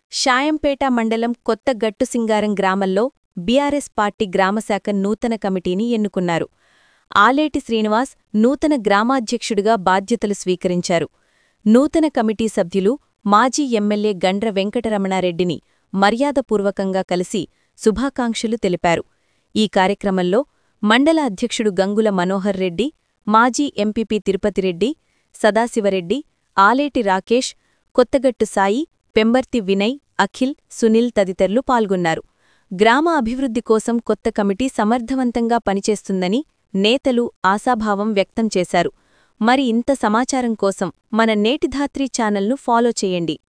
షాయంపేట మండలం కొత్త గట్టుసింగారం గ్రామంలో బీఆర్ఎస్ పార్టీ గ్రామశాఖ నూతన కమిటీని ఎన్నుకున్నారు ఆలేటి శ్రీనివాస్ నూతన గ్రామాధ్యక్షుడిగా బాధ్యతలు స్వీకరించారు నూతన కమిటీ సభ్యులు మాజీ ఎమ్మెల్యే గండ్ర వెంకటరమణారెడ్డిని మర్యాదపూర్వకంగా కలిసి శుభాకాంక్షలు తెలిపారు ఈ కార్యక్రమంలో మండల అధ్యక్షుడు గంగుల మనోహర్ రెడ్డి మాజీ ఎంపీపీ తిరుపతిరెడ్డి సదాశివరెడ్డి ఆలేటి రాకేష్ కొత్తగట్టు సాయి పెంబర్తి వినయ్ అఖిల్ సునీల్ తదితరులు పాల్గొన్నారు గ్రామ అభివృద్ధి కోసం కొత్త కమిటీ సమర్థవంతంగా పనిచేస్తుందని నేతలు ఆశాభావం వ్యక్తం చేశారు మరి ఇంత సమాచారం కోసం మన నేటిధాత్రి ఛానల్ను ఫాలో చేయండి